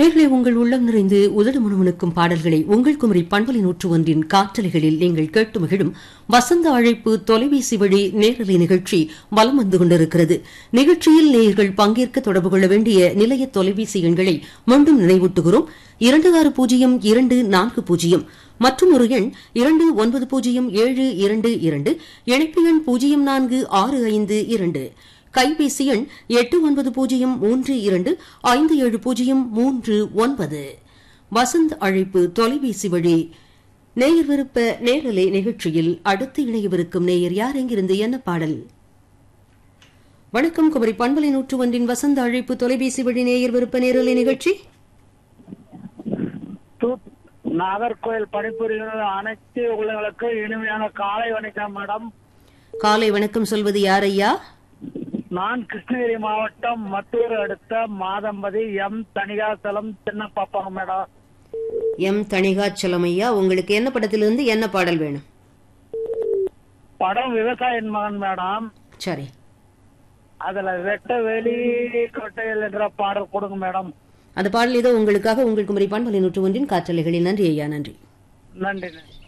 நேர்களை உங்கள் உள்ளம் நிறைந்து உதடு முணுமுணுக்கும் பாடல்களை உங்கள் குமரி பண்பலை நூற்று ஒன்றின் காற்றலைகளில் நீங்கள் கேட்டு மகிழும் வசந்த அழைப்பு தொலைபேசி வழி நேரலை நிகழ்ச்சி வலம் வந்து கொண்டிருக்கிறது நிகழ்ச்சியில் நேயர்கள் பங்கேற்க தொடர்பு கொள்ள வேண்டிய நிலைய தொலைபேசி எண்களை மீண்டும் நினைவூட்டுகிறோம் இரண்டு ஆறு பூஜ்ஜியம் இரண்டு நான்கு பூஜ்ஜியம் மற்றும் ஒரு எண் இரண்டு ஒன்பது பூஜ்ஜியம் ஏழு இரண்டு இரண்டு இணைப்பு எண் பூஜ்ஜியம் நான்கு ஆறு ஐந்து இரண்டு கைபேசி எண் எட்டு ஒன்பது பூஜ்ஜியம் மூன்று இரண்டு ஐந்து ஏழு பூஜ்ஜியம் மூன்று ஒன்பது வசந்த் அழைப்பு தொலைபேசி வழி நேயர் விருப்ப நேரலை நிகழ்ச்சியில் அடுத்து இணையவிருக்கும் நேயர் யார் எங்கிருந்து என்ன பாடல் வணக்கம் குமரி பண்பலை நூற்று ஒன்றின் வசந்த அழைப்பு தொலைபேசி வழி நேயர் விருப்ப நேரலை நிகழ்ச்சி தூத் நாகர்கோயில் பணிபுரிகிற அனைத்து உள்ளங்களுக்கு இனிமையான காலை வணக்கம் மேடம் காலை வணக்கம் சொல்வது யார் ஐயா நான் கிருஷ்ணகிரி மாவட்டம் மத்தூர் அடுத்த மாதம்பதி எம் தணிகாசலம் சின்ன பாப்பாங்க மேடம் எம் தணிகாச்சலம் ஐயா உங்களுக்கு என்ன படத்திலிருந்து என்ன பாடல் வேணும் படம் விவசாயின் மகன் மேடம் சரி அதுல வெட்ட வெளி கொட்டையில் என்ற பாடல் கொடுங்க மேடம் அந்த பாடல் இதோ உங்களுக்காக உங்கள் குமரி பண்பலை நூற்று ஒன்றின் காற்றலைகளில் நன்றி ஐயா நன்றி நன்றி நன்றி